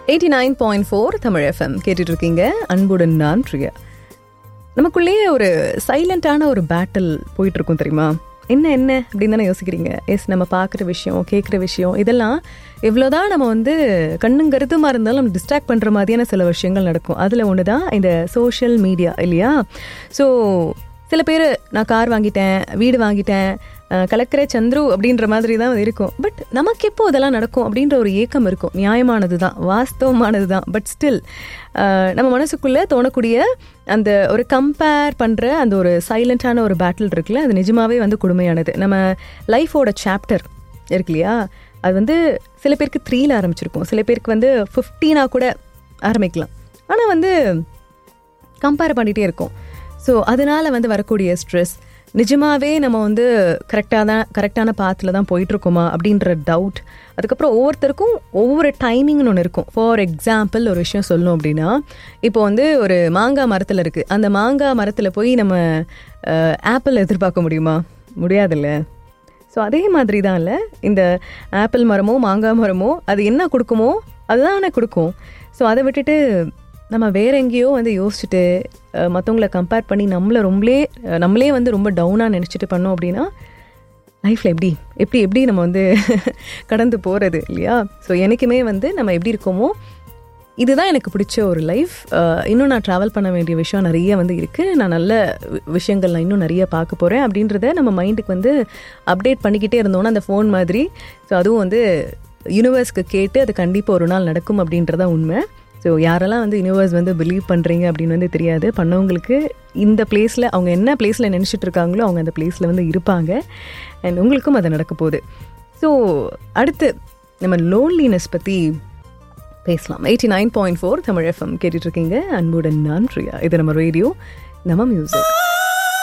eighty nine point four Tamil FM கேட்டுட்டு இருக்கீங்க அன்புடன் நான் பிரியா நமக்குள்ளேயே ஒரு சைலண்டான ஒரு பேட்டில் போயிட்டு இருக்கும் தெரியுமா என்ன என்ன அப்படின்னு தானே யோசிக்கிறீங்க எஸ் நம்ம பார்க்குற விஷயம் கேட்குற விஷயம் இதெல்லாம் எவ்வளோதான் நம்ம வந்து கண்ணும் கருத்துமா இருந்தாலும் நம்ம டிஸ்ட்ராக்ட் பண்ணுற மாதிரியான சில விஷயங்கள் நடக்கும் அதில் ஒன்று தான் இந்த சோஷியல் மீடியா இல்லையா ஸோ சில பேர் நான் கார் வாங்கிட்டேன் வீடு வாங்கிட்டேன் அஹ், கலக்கிற சந்துரு அப்படின்ற மாதிரி தான் இருக்கும் பட் நமக்கு எப்போ இதெல்லாம் நடக்கும் அப்படின்ற ஒரு ஏக்கம் இருக்கும் நியாயமானது தான் வாஸ்தவமானது தான் பட் ஸ்டில் நம்ம மனசுக்குள்ளே தோணக்கூடிய அந்த ஒரு கம்பேர் பண்ணுற அந்த ஒரு சைலண்டான ஒரு பேட்டில் இருக்குல்ல அது நிஜமாவே வந்து கொடுமையானது நம்ம லைஃபோட சாப்டர் இருக்கு இல்லையா அது வந்து சில பேருக்கு த்ரீல ஆரம்பிச்சிருக்கும் சில பேருக்கு வந்து ஃபிஃப்டீனாக கூட ஆரம்பிக்கலாம் ஆனால் வந்து கம்பேர் பண்ணிகிட்டே இருக்கும் ஸோ அதனால வந்து வரக்கூடிய ஸ்ட்ரெஸ் நிஜமாவே நம்ம வந்து கரெக்டாக தான் கரெக்டான பாத்தில் தான் போயிட்டுருக்கோமா அப்படின்ற டவுட் அதுக்கப்புறம் ஒவ்வொருத்தருக்கும் ஒவ்வொரு டைமிங்னு ஒன்று இருக்கும் ஃபார் எக்ஸாம்பிள் ஒரு விஷயம் சொல்லணும் அப்படின்னா இப்போ வந்து ஒரு மாங்காய் மரத்தில் இருக்குது அந்த மாங்காய் மரத்தில் போய் நம்ம ஆப்பிள் எதிர்பார்க்க முடியுமா முடியாதுல்ல ஸோ அதே மாதிரி தான் இல்லை இந்த ஆப்பிள் மரமோ மாங்காய் மரமோ அது என்ன கொடுக்குமோ அதுதானே கொடுக்கும் ஸோ அதை விட்டுட்டு நம்ம வேற எங்கேயோ வந்து யோசிச்சுட்டு மற்றவங்கள கம்பேர் பண்ணி நம்மளை ரொம்பலே அஹ், நம்மளே வந்து ரொம்ப டவுனாக நினச்சிட்டு பண்ணோம் அப்படின்னா லைஃப்பில் எப்படி எப்படி எப்படி நம்ம வந்து கடந்து போகிறது இல்லையா ஸோ எனக்குமே வந்து நம்ம எப்படி இருக்கோமோ இதுதான் எனக்கு பிடிச்ச ஒரு லைஃப் இன்னும் நான் ட்ராவல் பண்ண வேண்டிய விஷயம் நிறைய வந்து இருக்குது நான் நல்ல வி- விஷயங்கள் நான் இன்னும் நிறைய பார்க்க போகிறேன் அப்படின்றத நம்ம மைண்டுக்கு வந்து அப்டேட் பண்ணிக்கிட்டே இருந்தோன்னா அந்த ஃபோன் மாதிரி ஸோ அதுவும் வந்து யூனிவர்ஸ்க்கு கேட்டு அது கண்டிப்பாக ஒரு நாள் நடக்கும் அப்படின்றதான் உண்மை ஸோ யாரெல்லாம் வந்து யூனிவர்ஸ் வந்து பிலீவ் பண்ணுறீங்க அப்படின்னு வந்து தெரியாது பண்ணவங்களுக்கு இந்த பிளேஸில் அவங்க என்ன பிளேஸில் நினச்சிட்டு இருக்காங்களோ அவங்க அந்த பிளேஸில் வந்து இருப்பாங்க அண்ட் உங்களுக்கும் அது நடக்க போகுது ஸோ அடுத்து நம்ம லோன்லினஸ் பற்றி பேசலாம் eighty nine point four Tamil FM கேட்டுட்ருக்கீங்க அன்புடன் நான் பிரியா இது நம்ம ரேடியோ நம்ம மியூசிக்